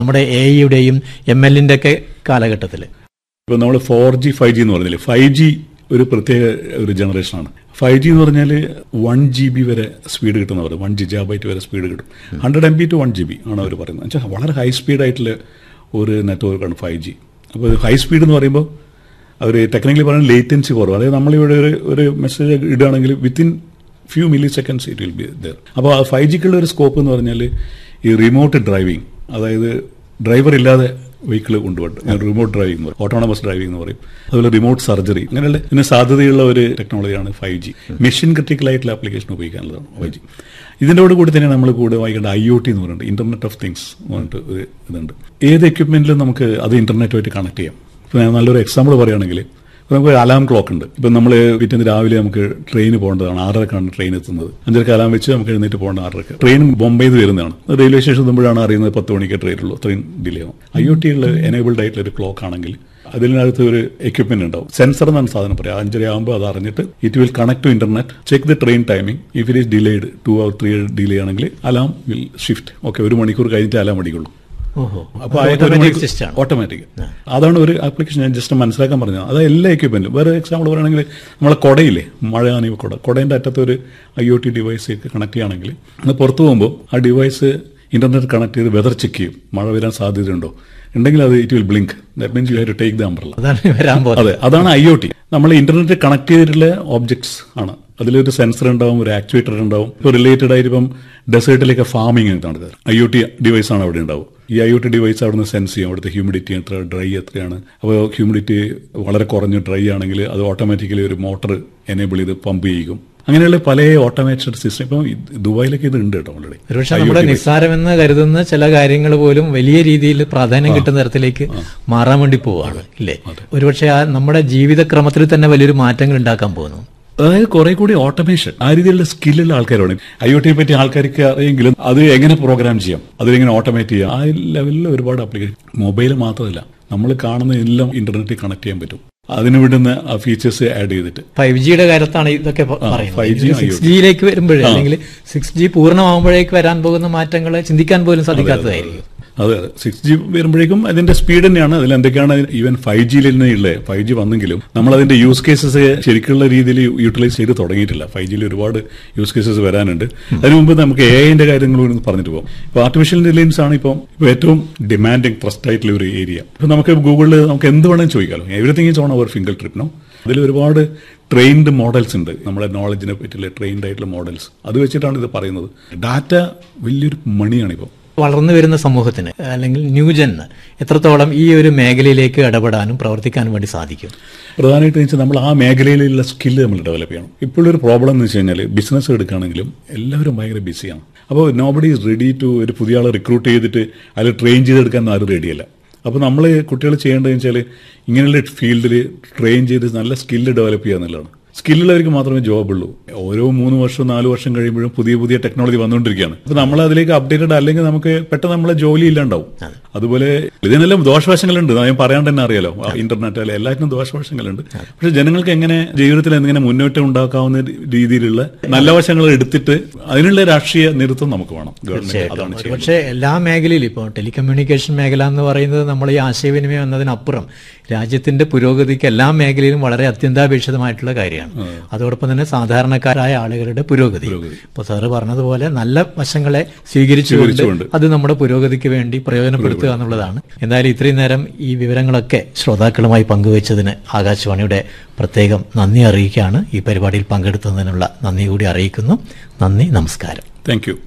നമ്മുടെ എ യുടെയും എം എല്ലിന്റെ ഒക്കെ കാലഘട്ടത്തിൽ ഇപ്പൊ നമ്മൾ ഫോർ ജി ഫൈവ് ജി എന്ന് പറഞ്ഞില്ലേ ഫൈവ് ജി ഒരു പ്രത്യേക ഒരു ജനറേഷനാണ് ഫൈവ് ജി എന്ന് പറഞ്ഞാൽ വൺ ജി ബി വരെ സ്പീഡ് കിട്ടുന്നവർ വൺ ജിജാബൈറ്റ് വരെ സ്പീഡ് കിട്ടും hundred M B to one G B ആണ് അവർ പറയുന്നത് വെച്ചാൽ വളരെ ഹൈ സ്പീഡായിട്ടുള്ള ഒരു നെറ്റ്വർക്കാണ് ഫൈവ് ജി അപ്പോൾ ഹൈ സ്പീഡ് എന്ന് പറയുമ്പോൾ അവർ ടെക്നിക്കലി പറയുന്നത് ലേറ്റൻസി കുറവ് അതായത് നമ്മളിവിടെ ഒരു ഒരു മെസ്സേജ് ഇടുകയാണെങ്കിൽ within few milliseconds it will be there അപ്പോൾ ആ ഫൈവ് ജിക്കുള്ള ഒരു സ്കോപ്പ് എന്ന് പറഞ്ഞാൽ ഈ റിമോട്ട് ഡ്രൈവിംഗ് അതായത് ഡ്രൈവർ ഇല്ലാതെ വെഹിക്കിൾ കൊണ്ടുപോകും റിമോട്ട് ഡ്രൈവിംഗ് എന്ന് പറയും ഓട്ടോണമസ് ഡ്രൈവിംഗ് എന്ന് പറയും അതുപോലെ റിമോട്ട് സർജറി അങ്ങനെയുള്ള ഇതിന് സാധ്യതയുള്ള ഒരു ടെക്നോളജിയാണ് ഫൈവ് ജി മെഷീൻ ക്രിട്ടിക്കൽ ആയിട്ടുള്ള ആപ്ലിക്കേഷൻ ഉപയോഗിക്കാനുള്ളതാണ് ഫൈവ് ജി ഇതിൻ്റെ കൂടി തന്നെ നമ്മൾ കൂടെ വായിക്കേണ്ട ഐ ഒ ടി എന്ന് പറയുന്നത് ഇന്റർനെറ്റ് ഓഫ് തിങ്സ് എന്ന് പറഞ്ഞിട്ട് ഒരു ഇതുണ്ട് ഏത് എക്യുപ്മെന്റിലും നമുക്ക് അത് ഇന്റർനെറ്റുമായിട്ട് കണക്ട് ചെയ്യാം ഇപ്പൊ ഞാൻ നല്ലൊരു എക്സാമ്പിൾ പറയുകയാണെങ്കിൽ ഇപ്പൊ നമുക്ക് അലാം ക്ലോക്ക് ഉണ്ട് ഇപ്പൊ നമ്മൾ പിറ്റേന്ന് രാവിലെ നമുക്ക് ട്രെയിൻ പോകേണ്ടതാണ് ആറരക്കാണ് ട്രെയിൻ എത്തുന്നത് അഞ്ചരക്ക് അലാം വെച്ച് നമുക്ക് എഴുന്നേറ്റ് പോകേണ്ട ആറരക്ക് ട്രെയിൻ ബോംബെയിൽ നിന്ന് വരുന്നതാണ് റെയിൽവേ സ്റ്റേഷൻ എത്തുമ്പോഴാണ് അറിയുന്നത് പത്ത് മണിക്ക് ട്രെയിൻ ഉള്ളൂ ട്രെയിൻ ഡിലേ ആവും ഐ ഒ ടി ഉള്ള എനേബിൾഡ് ആയിട്ടുള്ള ഒരു ക്ലോക്ക് ആണെങ്കിൽ അതിനകത്ത് ഒരു എക്യുപ്മെന്റ് ഉണ്ടാവും സെൻസർ എന്നാണ് സാധനം പറയാം അഞ്ചര ആകുമ്പോൾ അത് അറിഞ്ഞിട്ട് it will connect to internet check the train timing if it is delayed two or three delay ആണെങ്കിൽ അലാം വിൽ ഷിഫ്റ്റ് ഓക്കെ ഒരു മണിക്കൂർ കഴിഞ്ഞിട്ട് അലാം അടിക്കുള്ളൂ ഓഹോ അപ്പൊ ഓട്ടോമാറ്റിക് സിസ്റ്റം ആണ് ഓട്ടോമാറ്റിക് അതാണ് ഒരു ആപ്ലിക്കേഷൻ ഞാൻ ജസ്റ്റ് മനസ്സിലാക്കാൻ പറഞ്ഞത് അത് എല്ലാ എക്യുപ്മെന്റും വേറെ എക്സാമ്പിൾ പറയുകയാണെങ്കിൽ നമ്മളെ കുടയില്ലേ മഴ നനവ് കുട കുടേന്റെ അറ്റത്ത് ഒരു I O T device connect ചെയ്യുകയാണെങ്കിൽ അത് പുറത്തു പോകുമ്പോൾ ആ ഡിവൈസ് ഇന്റർനെറ്റ് കണക്ട് ചെയ്ത് വെതർ ചെക്ക് ചെയ്യും മഴ വരാൻ സാധ്യതയുണ്ടോ ഉണ്ടെങ്കിൽ അത് it will blink that means you have to take the umbrella അതാണ് വരാൻ പോകുന്നത് അതെ അതാണ് ഐ ഒ ടി നമ്മൾ ഇന്റർനെറ്റ് കണക്ട് ചെയ്തിട്ടുള്ള ഓബ്ജക്ട്സ് ആണ് അതിലൊരു സെൻസർ ഉണ്ടാവും ഒരു ആക്ച്വേറ്റർ ഉണ്ടാവും ഇപ്പോൾ റിലേറ്റഡ് ആയിട്ട് ഇപ്പം ഡെസേർട്ടിലേക്ക് ഫാമിംഗ് നടക്കുന്നത് ഐ ഒ ടി ഡിവൈസ് ആണ് അവിടെ ഉണ്ടാവും ഈ ഐ ഒ ടി ഡിവൈസ് അവിടെ നിന്ന് സെൻസ് ചെയ്യും അവിടുത്തെ ഹ്യൂമിഡിറ്റി എത്ര ഡ്രൈ എത്രയാണ് അപ്പോൾ ഹ്യൂമിഡിറ്റി വളരെ കുറഞ്ഞ് ഡ്രൈ ആണെങ്കിൽ അത് ഓട്ടോമാറ്റിക്കലി ഒരു മോട്ടർ എനേബിൾ ചെയ്ത് പമ്പ് ചെയ്യും അങ്ങനെയുള്ള പല ഓട്ടോമേറ്റഡ് സിസ്റ്റം ഇപ്പം ഈ ദുബായിലൊക്കെ ഇത് ഉണ്ട് കേട്ടോ ഓൾറെഡി ഒരുപക്ഷെ നമ്മുടെ നിസ്സാരമെന്ന് കരുതുന്ന ചില കാര്യങ്ങൾ പോലും വലിയ രീതിയിൽ പ്രാധാന്യം കിട്ടുന്ന തരത്തിലേക്ക് മാറാൻ വേണ്ടി പോവാണ് ഇല്ലേ ഒരുപക്ഷെ ആ നമ്മുടെ ജീവിതക്രമത്തിൽ തന്നെ വലിയൊരു മാറ്റങ്ങൾ ഉണ്ടാക്കാൻ പോകുന്നു അതായത് കുറെ കൂടി ഓട്ടോമേഷൻ ആ രീതിയിലുള്ള സ്കില്ലുള്ള ആൾക്കാരാണ് ഐ ഒ ടിയെ പറ്റി ആൾക്കാർക്ക് അറിയെങ്കിലും അത് എങ്ങനെ പ്രോഗ്രാം ചെയ്യാം അതിലെങ്ങനെ ഓട്ടോമേറ്റ് ചെയ്യാം ആ ലെവലിൽ ഒരുപാട് ആപ്ലിക്കേഷൻ മൊബൈൽ മാത്രമല്ല നമ്മൾ കാണുന്ന എല്ലാം ഇന്റർനെറ്റിൽ കണക്ട് ചെയ്യാൻ പറ്റും അതിന് വിടുന്ന ആ ഫീച്ചേഴ്സ് ആഡ് ചെയ്തിട്ട് ഫൈവ് ജിയുടെ കാര്യത്താണ് ഇതൊക്കെ പ- 5G പറയുന്നത് യും സിക്സ് ജിയിലേക്ക് വരുമ്പോഴേ അല്ലെങ്കിൽ സിക്സ് ജി പൂർണ്ണമാകുമ്പോഴേക്ക് വരാൻ പോകുന്ന മാറ്റങ്ങൾ ചിന്തിക്കാൻ പോലും സാധിക്കാത്തതായിരിക്കും അതെ സിക്സ് ജി വരുമ്പോഴേക്കും അതിന്റെ സ്പീഡ് തന്നെയാണ് അതിൽ എന്തൊക്കെയാണ് ഈവൻ ഫൈവ് ജിയിൽ തന്നെ ഉള്ളത് ഫൈവ് ജി വന്നെങ്കിലും നമ്മൾ അതിന്റെ യൂസ് കേസസ് ശരിക്കുള്ള രീതിയിൽ യൂട്ടിലൈസ് ചെയ്ത് തുടങ്ങിയിട്ടില്ല ഫൈവ് ജിയിൽ ഒരുപാട് യൂസ് കേസസ് വരാനുണ്ട് അതിനു മുമ്പ് നമുക്ക് എ ഐന്റെ കാര്യങ്ങൾ കൂടി ഒന്ന് പറഞ്ഞിട്ട് പോകും ഇപ്പൊ ആർട്ടിഫിഷ്യൽ ഇന്റലിജൻസ് ആണ് ഇപ്പം ഇപ്പൊ ഏറ്റവും ഡിമാൻഡിങ് ട്രസ്റ്റ് ആയിട്ടുള്ള ഒരു ഏരിയ ഇപ്പൊ നമുക്ക് ഗൂഗിളിൽ നമുക്ക് എന്ത് വേണമെങ്കിലും ചോദിക്കാമല്ലോ everything is on our finger tip no അതിൽ ഒരുപാട് ട്രെയിൻഡ് മോഡൽസ് ഉണ്ട് നമ്മുടെ നോളജിനെ പറ്റിയുള്ള ട്രെയിൻഡ് ആയിട്ടുള്ള മോഡൽസ് അത് വെച്ചിട്ടാണ് ഇത് പറയുന്നത് ഡാറ്റ വലിയൊരു മണിയാണ് ഇപ്പോൾ വളർന്നു വരുന്ന സമൂഹത്തിന് അല്ലെങ്കിൽ ന്യൂജന് എത്രത്തോളം ഈ ഒരു മേഖലയിലേക്ക് ഇടപെടാനും പ്രവർത്തിക്കാനും വേണ്ടി സാധിക്കും പ്രധാനമായിട്ട് വെച്ചാൽ നമ്മൾ ആ മേഖലയിലുള്ള സ്കില്ല് നമ്മൾ ഡെവലപ്പ് ചെയ്യണം ഇപ്പോഴൊരു പ്രോബ്ലം എന്ന് വെച്ച് കഴിഞ്ഞാൽ ബിസിനസ് എടുക്കുകയാണെങ്കിലും എല്ലാവരും ഭയങ്കര ബിസിയാണ് അപ്പോൾ നോബഡി ഈസ് റെഡി ടു ഒരു പുതിയ ആളെ റിക്രൂട്ട് ചെയ്തിട്ട് അതിൽ ട്രെയിൻ ചെയ്തെടുക്കാൻ ആരും റെഡിയല്ല അപ്പോൾ നമ്മൾ കുട്ടികൾ ചെയ്യേണ്ടതെന്ന് വെച്ചാൽ ഇങ്ങനെയുള്ള ഫീൽഡിൽ ട്രെയിൻ ചെയ്ത് നല്ല സ്കില്ല് ഡെവലപ്പ് ചെയ്യുക എന്നുള്ളതാണ് സ്കില്ലുള്ളവർക്ക് മാത്രമേ ജോബ് ഉള്ളൂ ഓരോ മൂന്ന് വർഷം നാല് വർഷം കഴിയുമ്പോഴും പുതിയ പുതിയ ടെക്നോളജി വന്നുകൊണ്ടിരിക്കുകയാണ് അപ്പോൾ നമ്മൾ അതിലേക്ക് അപ്ഡേറ്റഡ് അല്ലെങ്കിൽ നമുക്ക് പെട്ടെന്ന് നമ്മളെ ജോലി ഇല്ലാണ്ടാവും അതുപോലെ ഇതിനെല്ലാം ദോഷവശങ്ങളുണ്ട് ഞാൻ പറയാണ്ട് തന്നെ അറിയാലോ ഇന്റർനെറ്റ് അല്ലെ എല്ലാറ്റിനും ദോഷവശങ്ങളുണ്ട് പക്ഷെ ജനങ്ങൾക്ക് എങ്ങനെ ജീവിതത്തിൽ എങ്ങനെ മുന്നോട്ടം ഉണ്ടാക്കാവുന്ന രീതിയിലുള്ള നല്ല വശങ്ങൾ എടുത്തിട്ട് അതിനുള്ള രാഷ്ട്രീയ നേതൃത്വം നമുക്ക് വേണം ഗവൺമെന്റ് അതാണ് ചെയ്യുന്നത് പക്ഷേ എല്ലാ മേഖലയിലും ഇപ്പോൾ ടെലികമ്മ്യൂണിക്കേഷൻ മേഖല എന്ന് പറയുന്നത് നമ്മൾ ഈ ആശയവിനിമയം എന്നതിനപ്പുറം രാജ്യത്തിന്റെ പുരോഗതിക്ക് എല്ലാ മേഖലയിലും വളരെ അത്യന്താപേക്ഷിതമായിട്ടുള്ള കാര്യമാണ് അതോടൊപ്പം തന്നെ സാധാരണക്കാരായ ആളുകളുടെ പുരോഗതി ഇപ്പോൾ സാറ് പറഞ്ഞതുപോലെ നല്ല വശങ്ങളെ സ്വീകരിച്ചുകൊണ്ട് സ്വീകരിച്ചുകൊണ്ട്. അത് നമ്മുടെ പുരോഗതിക്ക് വേണ്ടി പ്രയോജനപ്പെടുത്തുക എന്നുള്ളതാണ് എന്തായാലും ഇത്രയും നേരം ഈ വിവരങ്ങളൊക്കെ ശ്രോതാക്കളുമായി പങ്കുവച്ചതിന് ആകാശവാണിയുടെ പ്രത്യേകം നന്ദി അറിയിക്കുകയാണ് ഈ പരിപാടിയിൽ പങ്കെടുത്തതിനുള്ള നന്ദി കൂടി അറിയിക്കുന്നു നന്ദി നമസ്കാരം താങ്ക് യു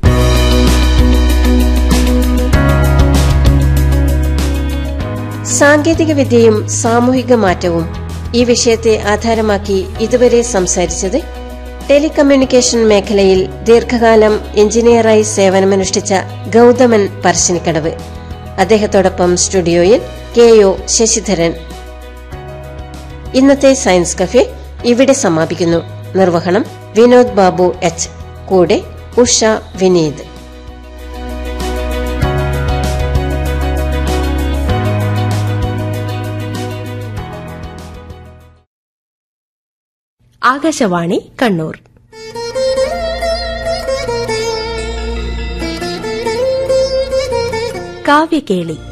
സാങ്കേതിക വിദ്യയും സാമൂഹിക മാറ്റവും ഈ വിഷയത്തെ ആധാരമാക്കി ഇതുവരെ സംസാരിച്ചത് ടെലികമ്മ്യൂണിക്കേഷൻ മേഖലയിൽ ദീർഘകാലം എഞ്ചിനീയറായി സേവനമനുഷ്ഠിച്ച ഗൗതമൻ പറശ്ശിനിക്കടവ് അദ്ദേഹത്തോടൊപ്പം സ്റ്റുഡിയോയിൽ കെ ഒ ശശിധരൻ ഇന്നത്തെ സയൻസ് കഫേ ഇവിടെ സമാപിക്കുന്നു നിർവഹണം വിനോദ് ബാബു എച്ച് കൂടെ ഉഷ വിനീത് ആകാശവാണി കണ്ണൂർ കാവ്യകേളി